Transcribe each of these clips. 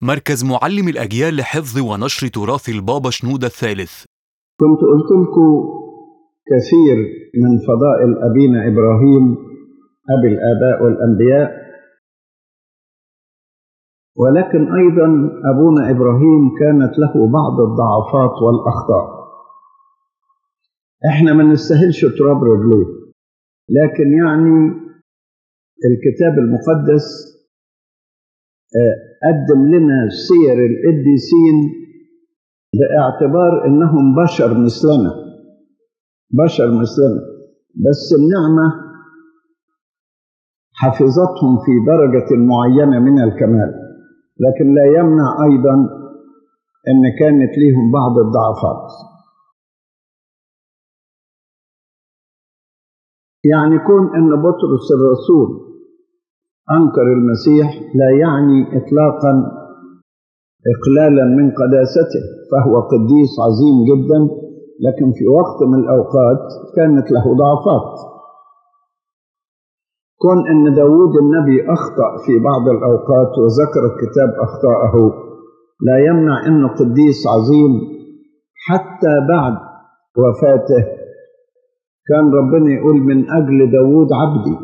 مركز معلم الأجيال لحفظ ونشر تراث البابا شنودة الثالث كنت قلت لكم كثير من فضائل أبينا إبراهيم أبي الآباء والأنبياء ولكن أيضا أبونا إبراهيم كانت له بعض الضعفات والأخطاء إحنا ما نستاهلش تراب رجليه لكن يعني الكتاب المقدس قدم لنا سير القديسين باعتبار انهم بشر مثلنا بشر مثلنا بس النعمه حفظتهم في درجه معينه من الكمال لكن لا يمنع ايضا ان كانت ليهم بعض الضعفات يعني كون ان بطرس الرسول انكر المسيح لا يعني اطلاقا اقلالا من قداسته فهو قديس عظيم جدا لكن في وقت من الاوقات كانت له ضعفات كون ان داود النبي اخطا في بعض الاوقات وذكر الكتاب اخطاءه لا يمنع انه قديس عظيم حتى بعد وفاته كان ربنا يقول من اجل داود عبدي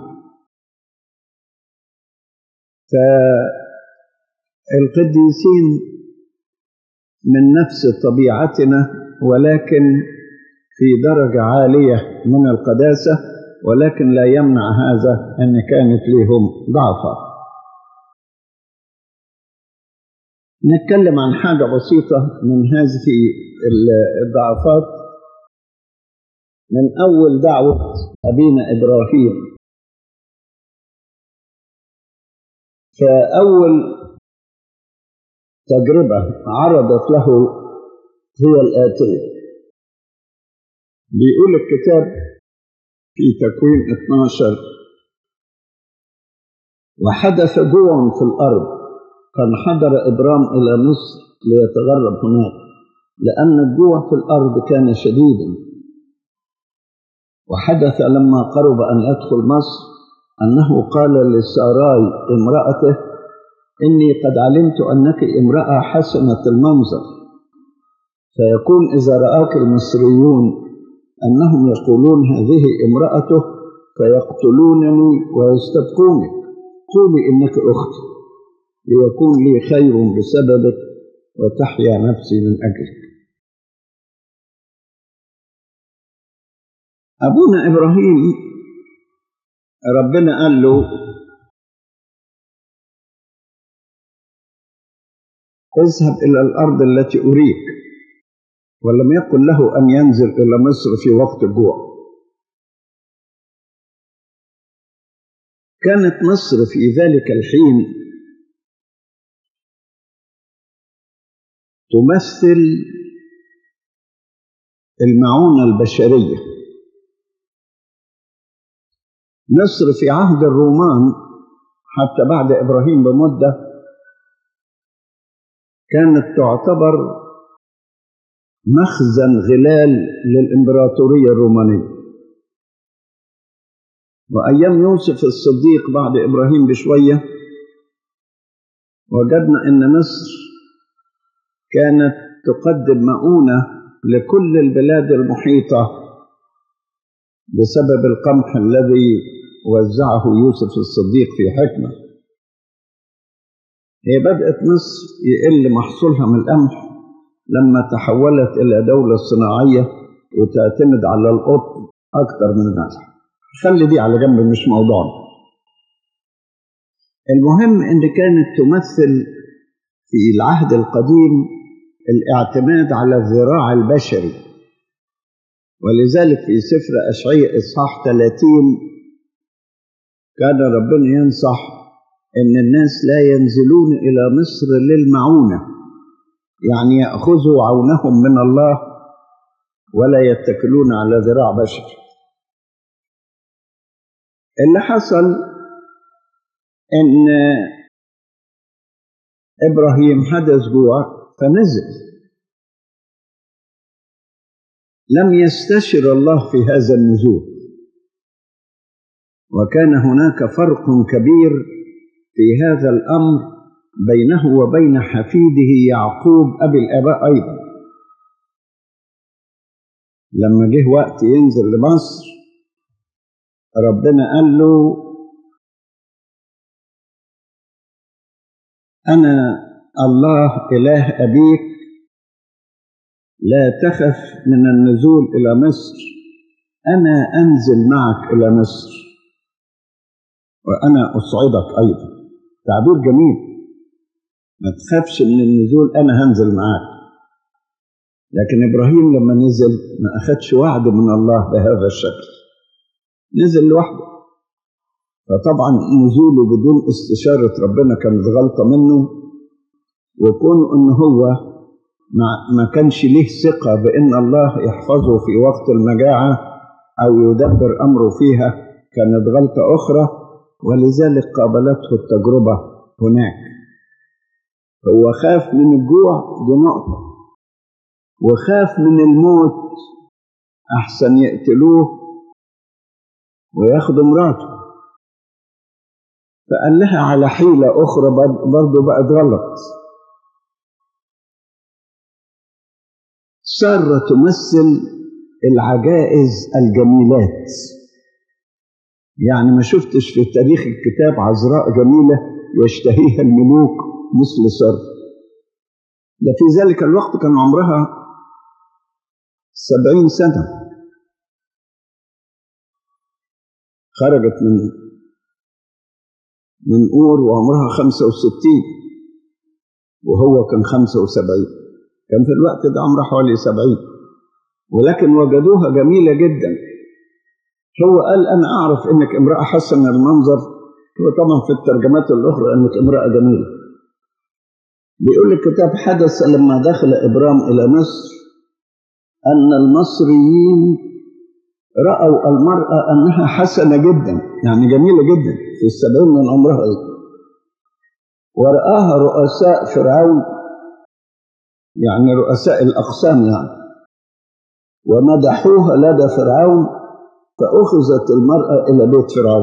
فالقديسين من نفس طبيعتنا ولكن في درجة عالية من القداسة ولكن لا يمنع هذا أن كانت لهم ضعفا نتكلم عن حاجة بسيطة من هذه الضعفات من أول دعوة أبينا إبراهيم فأول تجربة عرضت له هي الآتية بيقول الكتاب في تكوين 12 وحدث جوع في الأرض فانحدر إبرام إلى مصر ليتغرب هناك لأن الجوع في الأرض كان شديدا وحدث لما قرب أن يدخل مصر أنه قال لساراي امرأته إني قد علمت أنك امرأة حسنة المنظر فيكون إذا رآك المصريون أنهم يقولون هذه امرأته فيقتلونني ويستبقونك قولي إنك أختي ليكون لي خير بسببك وتحيا نفسي من أجلك أبونا إبراهيم ربنا قال له اذهب إلى الأرض التي أريك ولم يقل له أن ينزل إلى مصر في وقت الجوع كانت مصر في ذلك الحين تمثل المعونة البشرية مصر في عهد الرومان حتى بعد إبراهيم بمدة كانت تعتبر مخزن غلال للإمبراطورية الرومانية وأيام يوسف الصديق بعد إبراهيم بشوية وجدنا أن مصر كانت تقدم مؤونة لكل البلاد المحيطة بسبب القمح الذي وزعه يوسف الصديق في حكمة هي بدأت مصر يقل محصولها من القمح لما تحولت إلى دولة صناعية وتعتمد على القطن أكثر من الناس خلي دي على جنب مش موضوعنا المهم إن كانت تمثل في العهد القديم الاعتماد على الذراع البشري ولذلك في سفر أشعياء إصحاح 30 كان ربنا ينصح إن الناس لا ينزلون إلى مصر للمعونة يعني يأخذوا عونهم من الله ولا يتكلون على ذراع بشر اللي حصل إن إبراهيم حدث جوع فنزل لم يستشر الله في هذا النزول وكان هناك فرق كبير في هذا الامر بينه وبين حفيده يعقوب أبي الآباء أيضا لما جه وقت ينزل لمصر ربنا قال له أنا الله إله أبيك لا تخف من النزول إلى مصر أنا أنزل معك إلى مصر وأنا أصعدك أيضا تعبير جميل ما تخافش من النزول أنا هنزل معاك لكن إبراهيم لما نزل ما أخدش وعد من الله بهذا الشكل نزل لوحده فطبعا نزوله بدون استشارة ربنا كانت غلطة منه وكون إن هو ما, ما كانش ليه ثقة بإن الله يحفظه في وقت المجاعة أو يدبر أمره فيها كانت غلطة أخرى ولذلك قابلته التجربة هناك هو خاف من الجوع دي نقطة وخاف من الموت أحسن يقتلوه وياخدوا مراته فقال لها على حيلة أخرى برضه بقت غلط سارة تمثل العجائز الجميلات يعني ما شفتش في تاريخ الكتاب عذراء جميلة يشتهيها الملوك مثل سارة ده في ذلك الوقت كان عمرها سبعين سنة خرجت من من أور وعمرها خمسة وستين وهو كان خمسة وسبعين كان في الوقت ده عمرها حوالي سبعين ولكن وجدوها جميلة جدا هو قال أنا أعرف إنك امرأة حسن المنظر وطبعا في الترجمات الأخرى إنك امرأة جميلة بيقول الكتاب حدث لما دخل إبرام إلى مصر أن المصريين رأوا المرأة أنها حسنة جدا يعني جميلة جدا في السبعين من عمرها ورآها رؤساء فرعون يعني رؤساء الأقسام يعني ومدحوها لدى فرعون فأخذت المرأة إلى بيت فرعون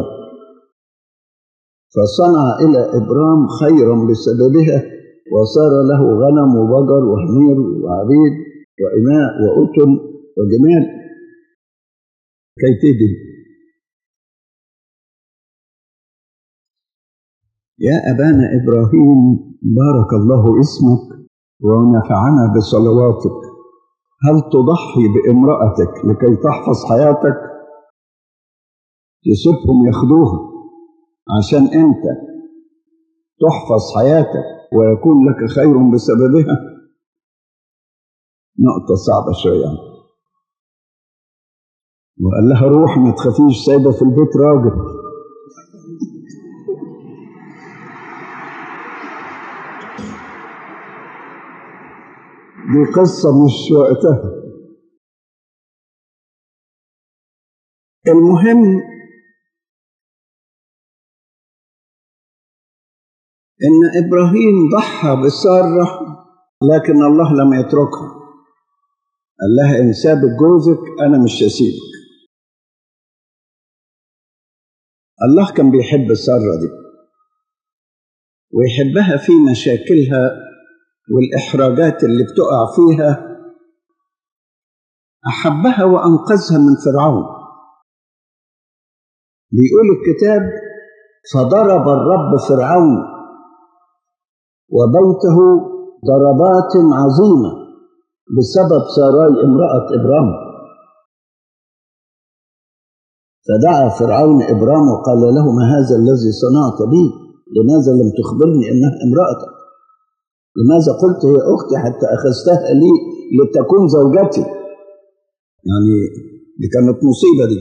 فصنع إلى إبرام خيرا بسببها وصار له غنم وبقر وحمير وعبيد وإناء وأتن وجمال كي تدي يا أبانا إبراهيم بارك الله اسمك ونفعنا بصلواتك هل تضحي بامرأتك لكي تحفظ حياتك تسيبهم ياخدوها عشان أنت تحفظ حياتك ويكون لك خير بسببها نقطة صعبة شوية وقال لها روح ما تخافيش سايبة في البيت راجل دي قصة مش وقتها المهم إن إبراهيم ضحى بسارة لكن الله لم يتركها قال لها إن سابت جوزك أنا مش هسيبك الله كان بيحب سارة دي ويحبها في مشاكلها والإحراجات اللي بتقع فيها أحبها وأنقذها من فرعون بيقول الكتاب فضرب الرب فرعون وبيته ضربات عظيمة بسبب ساراي امرأة إبرام فدعا فرعون إبرام وقال له ما هذا الذي صنعت بي لماذا لم تخبرني إنها امرأتك لماذا قلت هي أختي حتى أخذتها لي لتكون زوجتي يعني دي كانت مصيبة دي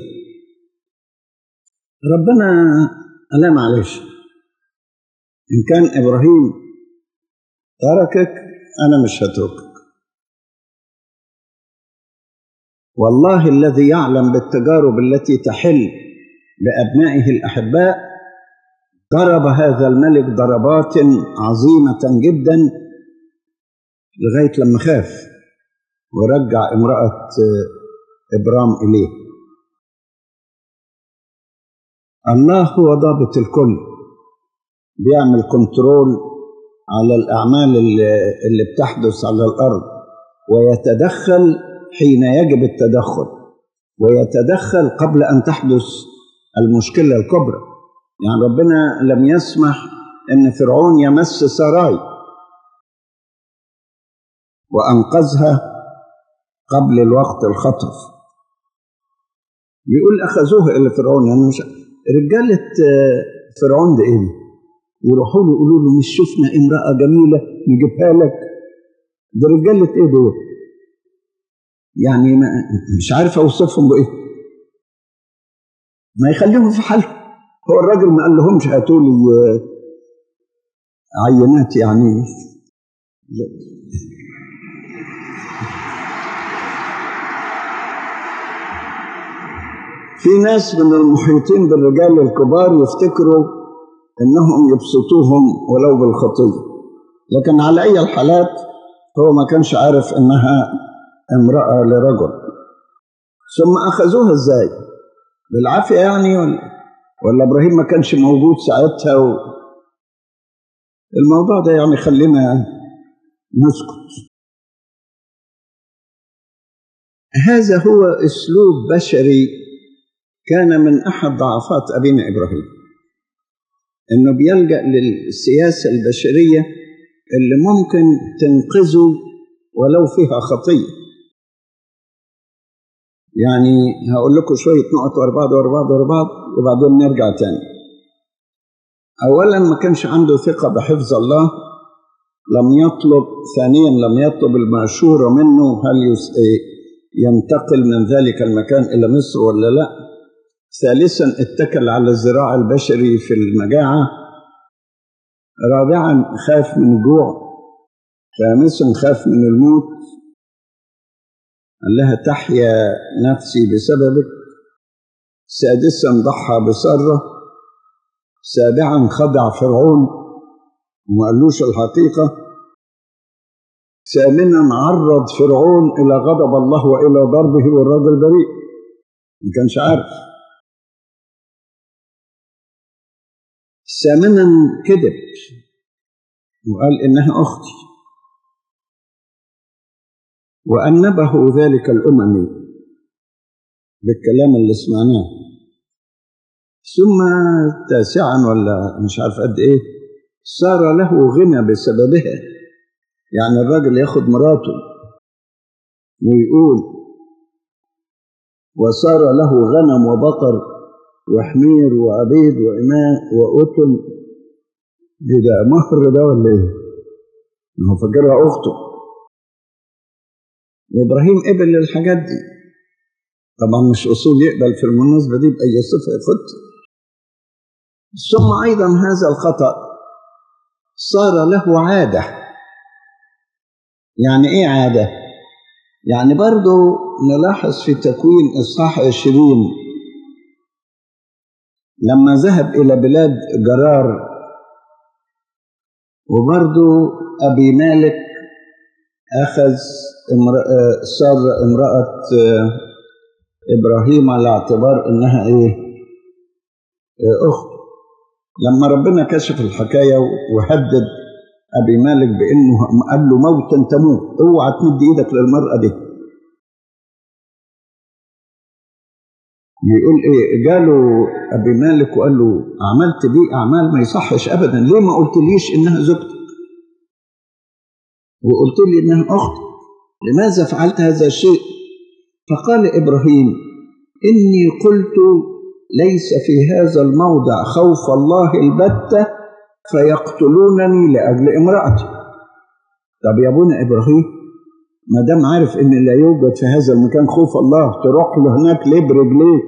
ربنا لا معلش إن كان إبراهيم تركك أنا مش هتركك والله الذي يعلم بالتجارب التي تحل لأبنائه الأحباء ضرب هذا الملك ضربات عظيمة جدا لغاية لما خاف ورجع امرأة إبرام إليه الله هو ضابط الكل بيعمل كنترول على الأعمال اللي اللي بتحدث على الأرض ويتدخل حين يجب التدخل ويتدخل قبل أن تحدث المشكلة الكبرى يعني ربنا لم يسمح أن فرعون يمس سراي وأنقذها قبل الوقت الخطف بيقول أخذوها إلى فرعون يعني مش رجالة آه، فرعون ده إيه دي؟ يروحوا له يقولوا له مش شفنا امرأة جميلة نجيبها لك ده رجالة إيه دول؟ يعني ما مش عارف أوصفهم بإيه ما يخليهم في حالهم هو الراجل ما قال لهمش هاتوا لي آه، عينات يعني لا. في ناس من المحيطين بالرجال الكبار يفتكروا انهم يبسطوهم ولو بالخطيه لكن على اي الحالات هو ما كانش عارف انها امراه لرجل ثم اخذوها ازاي بالعافيه يعني ولا ولا ابراهيم ما كانش موجود ساعتها و... الموضوع ده يعني خلينا نسكت هذا هو اسلوب بشري كان من احد ضعفات ابينا ابراهيم انه بيلجا للسياسه البشريه اللي ممكن تنقذه ولو فيها خطيه يعني هقول لكم شويه نقط ورا بعض ورا بعض ورا بعض وبعدين نرجع تاني اولا ما كانش عنده ثقه بحفظ الله لم يطلب ثانيا لم يطلب المشورة منه هل يس... ينتقل من ذلك المكان إلى مصر ولا لا ثالثا اتكل على الزراع البشري في المجاعة رابعا خاف من الجوع خامسا خاف من الموت قال لها تحيا نفسي بسببك سادسا ضحى بسرة سابعا خدع فرعون وما قالوش الحقيقة ثامنا عرض فرعون إلى غضب الله وإلى ضربه والراجل بريء ما كانش عارف ثامنا كذب وقال إنها أختي وأنبه ذلك الأممي بالكلام اللي سمعناه ثم تاسعا ولا مش عارف قد إيه صار له غنى بسببها يعني الراجل ياخد مراته ويقول وصار له غنم وبقر وحمير وعبيد وإماء وأتن دي ده مهر ده ولا ايه؟ ما هو فاكرها أخته وإبراهيم قبل للحاجات دي طبعا مش أصول يقبل في المناسبة دي بأي صفة ياخدها ثم أيضا هذا الخطأ صار له عادة يعني إيه عادة؟ يعني برضو نلاحظ في تكوين إصحاح عشرين لما ذهب إلى بلاد جرار وبرضو أبي مالك أخذ امرأة صار امرأة إبراهيم على اعتبار إنها إيه أخت لما ربنا كشف الحكاية وهدد أبي مالك بأنه قال له موتا تموت اوعى تمد إيدك للمرأة دي بيقول ايه جاله ابي مالك وقال له عملت بي اعمال ما يصحش ابدا ليه ما قلتليش انها زوجتك وقلت لي انها اختك لماذا فعلت هذا الشيء فقال ابراهيم اني قلت ليس في هذا الموضع خوف الله البتة فيقتلونني لاجل امرأتي طب يا ابونا ابراهيم ما دام عارف ان لا يوجد في هذا المكان خوف الله تروح له هناك ليه برجليك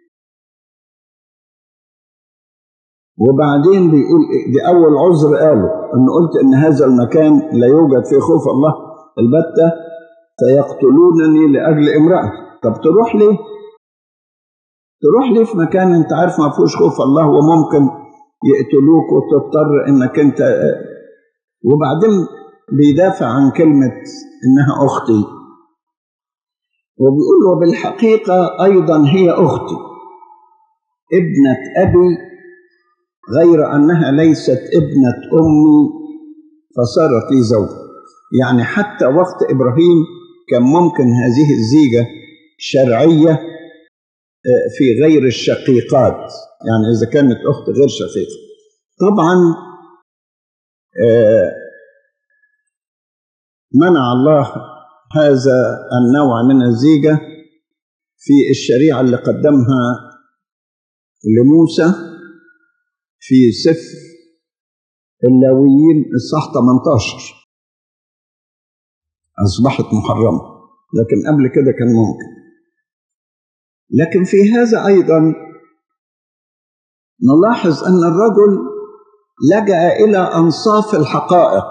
وبعدين بيقول دي اول عذر قاله ان قلت ان هذا المكان لا يوجد فيه خوف الله البتة فيقتلونني لاجل امرأتي طب تروح ليه تروح ليه في مكان انت عارف ما فيهوش خوف الله وممكن يقتلوك وتضطر انك انت وبعدين بيدافع عن كلمة إنها أختي وبيقول له بالحقيقة أيضا هي أختي ابنة أبي غير أنها ليست ابنة أمي فصارت لي زوجة يعني حتى وقت إبراهيم كان ممكن هذه الزيجة شرعية في غير الشقيقات يعني إذا كانت أخت غير شقيقة طبعا منع الله هذا النوع من الزيجة في الشريعة اللي قدمها لموسى في سفر اللاويين الصح 18 أصبحت محرمة لكن قبل كده كان ممكن لكن في هذا أيضا نلاحظ أن الرجل لجأ إلى أنصاف الحقائق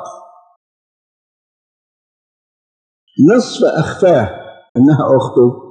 نصف أخفاه إنها أخته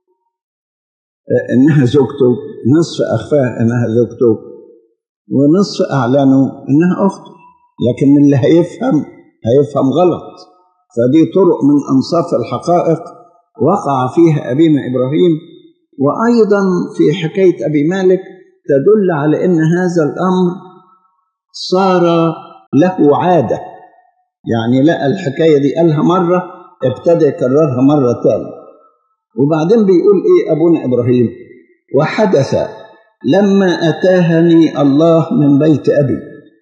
إنها زوجته نصف أخفاه إنها زوجته ونصف أعلنه إنها أخته لكن اللي هيفهم هيفهم غلط فدي طرق من أنصاف الحقائق وقع فيها أبينا إبراهيم وأيضا في حكاية أبي مالك تدل على أن هذا الأمر صار له عادة يعني لا الحكاية دي قالها مرة ابتدى يكررها مرة تانية وبعدين بيقول إيه أبونا إبراهيم وحدث لما أتاهني الله من بيت أبي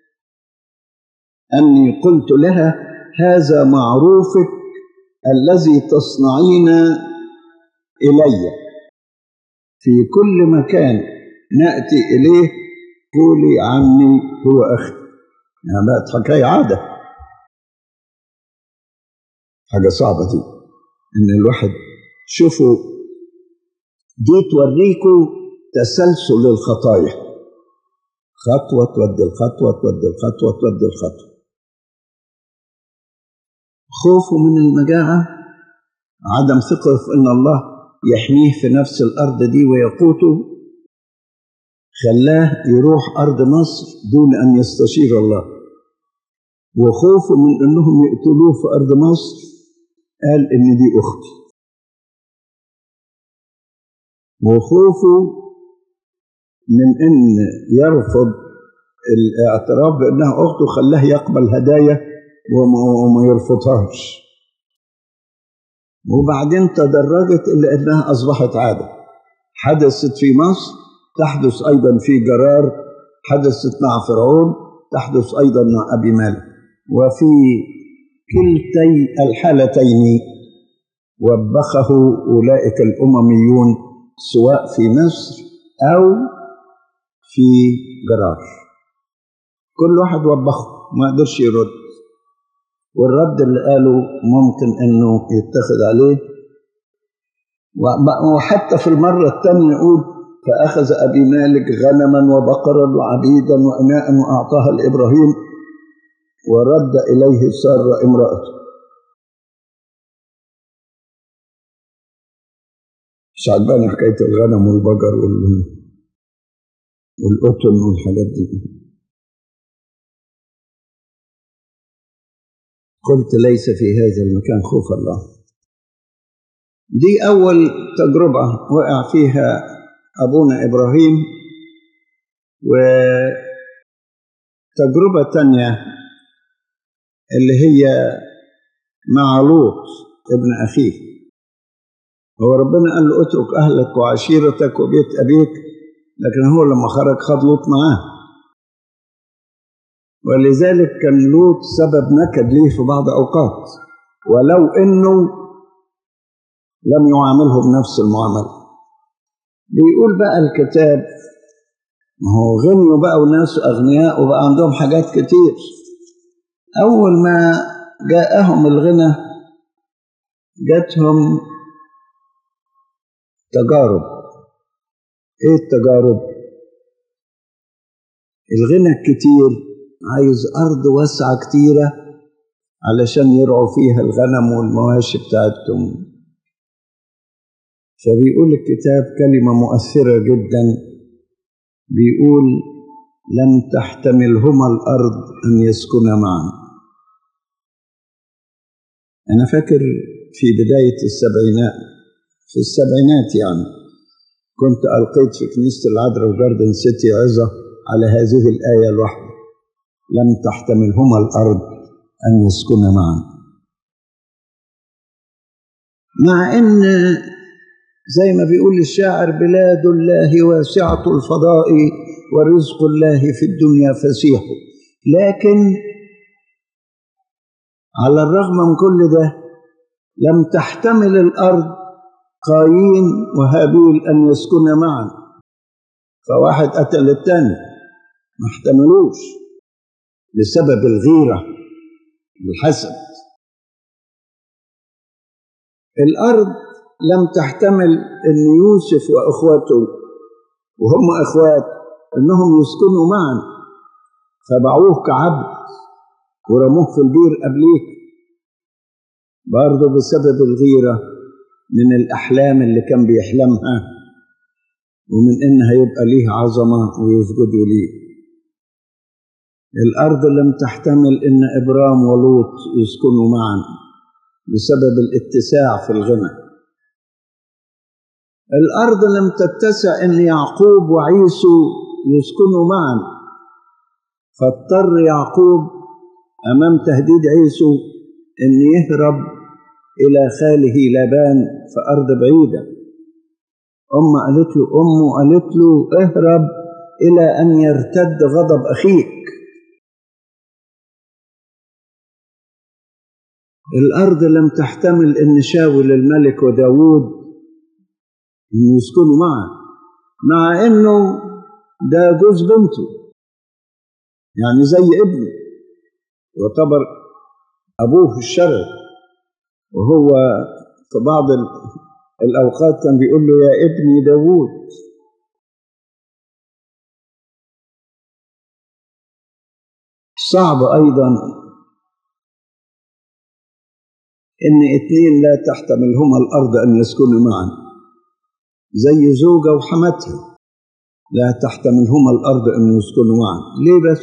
أني قلت لها هذا معروفك الذي تصنعين إلي في كل مكان نأتي إليه قولي عني هو أخي يعني بقت حكاية عادة حاجة صعبة دي إن الواحد شوفوا دي توريكوا تسلسل الخطايا خطوة تودي الخطوة تودي الخطوة تودي الخطوة خوفه من المجاعة عدم ثقة في أن الله يحميه في نفس الأرض دي ويقوته خلاه يروح أرض مصر دون أن يستشير الله وخوفه من أنهم يقتلوه في أرض مصر قال إن دي أختي وخوفه من أن يرفض الاعتراف بأنها أخته خلاه يقبل هدايا وما يرفضهاش وبعدين تدرجت إلى أنها أصبحت عادة حدثت في مصر تحدث أيضا في جرار حدثت مع فرعون تحدث أيضا مع أبي مالك وفي كلتي الحالتين وبخه أولئك الأمميون سواء في مصر أو في جرار كل واحد وبخه ما قدرش يرد والرد اللي قاله ممكن انه يتخذ عليه وحتى في المرة الثانية يقول فأخذ أبي مالك غنما وبقرا وعبيدا وإناء وأعطاها لإبراهيم ورد إليه سارة امرأته مش عجباني حكاية الغنم والبقر وال... والقطن والحاجات دي قلت ليس في هذا المكان خوف الله دي أول تجربة وقع فيها أبونا إبراهيم وتجربة تانية اللي هي مع لوط ابن أخيه هو ربنا قال له اترك أهلك وعشيرتك وبيت أبيك لكن هو لما خرج خد لوط معاه ولذلك كان لوط سبب نكد ليه في بعض أوقات ولو إنه لم يعامله بنفس المعاملة بيقول بقى الكتاب ما هو غنيوا بقى وناس أغنياء وبقى عندهم حاجات كتير أول ما جاءهم الغنى جاتهم تجارب ايه التجارب الغنى الكتير عايز أرض واسعة كتيرة علشان يرعوا فيها الغنم والمواشي بتاعتهم فبيقول الكتاب كلمة مؤثرة جدا بيقول لم تحتملهما الأرض أن يسكنا معا أنا فاكر في بداية السبعينات في السبعينات يعني كنت ألقيت في كنيسة العذراء وجاردن سيتي عظة على هذه الآية الواحدة لم تحتملهما الأرض أن يسكن معا مع أن زي ما بيقول الشاعر بلاد الله واسعة الفضاء ورزق الله في الدنيا فسيح لكن على الرغم من كل ده لم تحتمل الأرض قايين وهابيل أن يسكن معا فواحد قتل التاني ما احتملوش لسبب الغيرة الحسد الأرض لم تحتمل أن يوسف وإخوته وهم إخوات أنهم يسكنوا معا فباعوه كعبد ورموه في البير قبليه برضه بسبب الغيرة من الأحلام اللي كان بيحلمها ومن إنها يبقى ليه عظمة ويسجدوا ليه الأرض لم تحتمل إن إبرام ولوط يسكنوا معا بسبب الاتساع في الغنى الأرض لم تتسع إن يعقوب وعيسو يسكنوا معا فاضطر يعقوب أمام تهديد عيسو إن يهرب إلى خاله لابان في أرض بعيدة أم قالت له أمه قالت له اهرب إلى أن يرتد غضب أخيك الأرض لم تحتمل أن شاول الملك وداوود أن يسكنوا معه مع أنه ده جوز بنته يعني زي ابنه يعتبر أبوه الشرعي وهو في بعض الأوقات كان بيقول له يا ابني داوود صعب أيضا إن اتنين لا تحتملهما الأرض أن يسكنوا معا زي زوجة وحماتها لا تحتملهما الأرض أن يسكنوا معا ليه بس؟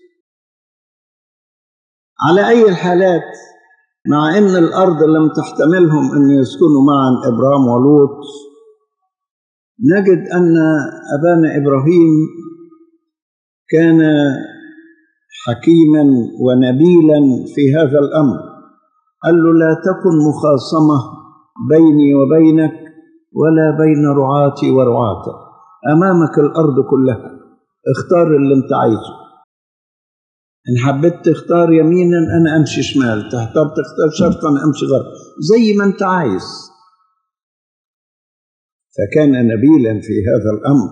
على أي الحالات مع أن الأرض لم تحتملهم أن يسكنوا معا إبرام ولوط نجد أن أبانا إبراهيم كان حكيما ونبيلا في هذا الأمر قال له لا تكن مخاصمة بيني وبينك ولا بين رعاتي ورعاتك أمامك الأرض كلها اختار اللي انت عايزه إن حبيت تختار يمينا أنا أمشي شمال تحتار تختار شرقا أنا أمشي غرب زي ما أنت عايز فكان نبيلا في هذا الأمر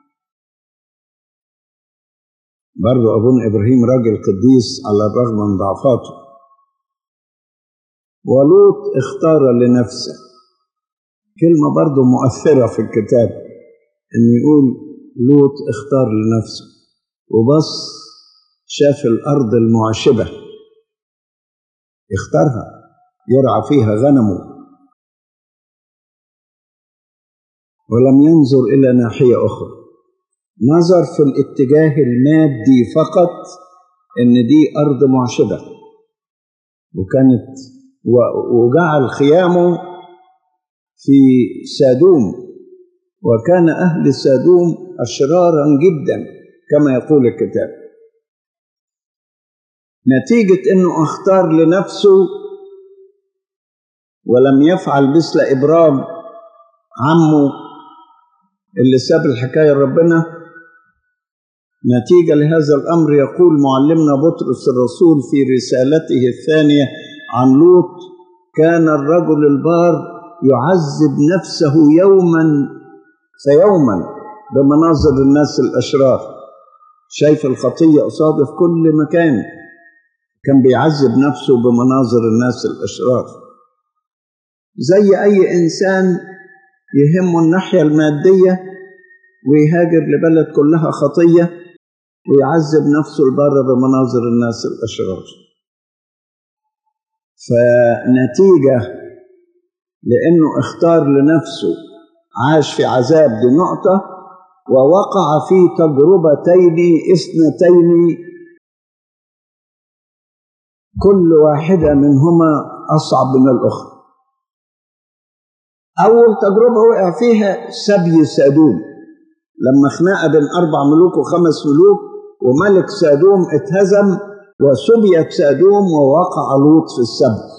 برضو أبونا إبراهيم راجل قديس على الرغم من ضعفاته ولوط اختار لنفسه كلمة برضو مؤثرة في الكتاب إنه يقول لوط اختار لنفسه وبص شاف الأرض المعشبة اختارها يرعى فيها غنمه ولم ينظر إلى ناحية أخرى نظر في الاتجاه المادي فقط إن دي أرض معشبة وكانت وجعل خيامه في سادوم وكان أهل سادوم أشرارا جدا كما يقول الكتاب نتيجة أنه اختار لنفسه ولم يفعل مثل إبرام عمه اللي ساب الحكاية لربنا نتيجة لهذا الأمر يقول معلمنا بطرس الرسول في رسالته الثانية عن لوط كان الرجل البار يعذب نفسه يوما فيوما بمناظر الناس الأشرار شايف الخطية قصاده في كل مكان كان بيعذب نفسه بمناظر الناس الأشرار زي أي إنسان يهمه الناحية المادية ويهاجر لبلد كلها خطية ويعذب نفسه البر بمناظر الناس الأشرار فنتيجة لأنه اختار لنفسه عاش في عذاب دي نقطة ووقع في تجربتين اثنتين كل واحدة منهما أصعب من الأخرى أول تجربة وقع فيها سبي سادوم لما خناقة بين أربع ملوك وخمس ملوك وملك سادوم اتهزم وسبيت سادوم ووقع لوط في السبي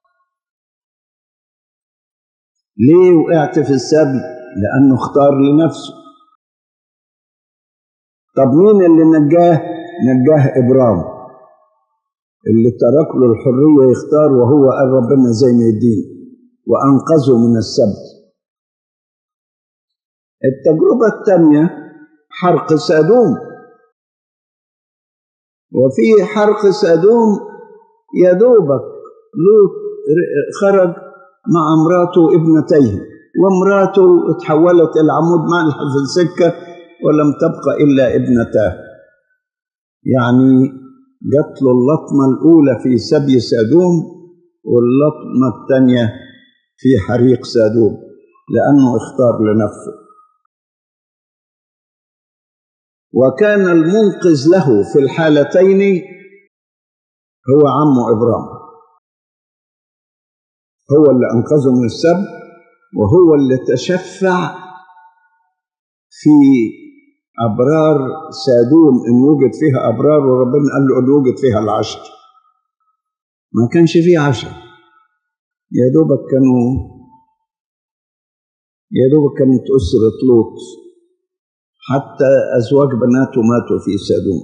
ليه وقعت في السبي لأنه اختار لنفسه طب مين اللي نجاه نجاه إبرام اللي ترك له الحرية يختار وهو قال ربنا زي ما يديني وأنقذه من السبت التجربة الثانية حرق سادوم وفي حرق سادوم يا دوبك لوط خرج مع امراته وابنتيه وامراته تحولت الى عمود ملح في السكه ولم تبقى الا ابنتاه يعني جات له اللطمه الاولى في سبي سادوم واللطمه الثانيه في حريق سادوم لانه اختار لنفسه وكان المنقذ له في الحالتين هو عمه ابراهيم هو اللي انقذه من السب وهو اللي تشفع في ابرار سادوم ان وجد فيها ابرار وربنا قال له ان وجد فيها العشر ما كانش فيه عشر يا دوبك كانوا يا دوبك كانت اسره لوط حتى أزواج بناته ماتوا في سادوم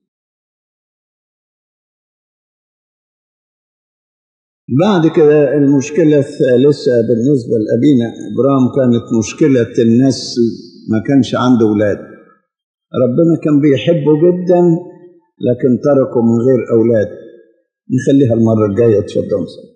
بعد كده المشكلة الثالثة بالنسبة لأبينا إبراهيم كانت مشكلة النسل ما كانش عنده أولاد ربنا كان بيحبه جدا لكن تركه من غير أولاد نخليها المرة الجاية اتفضل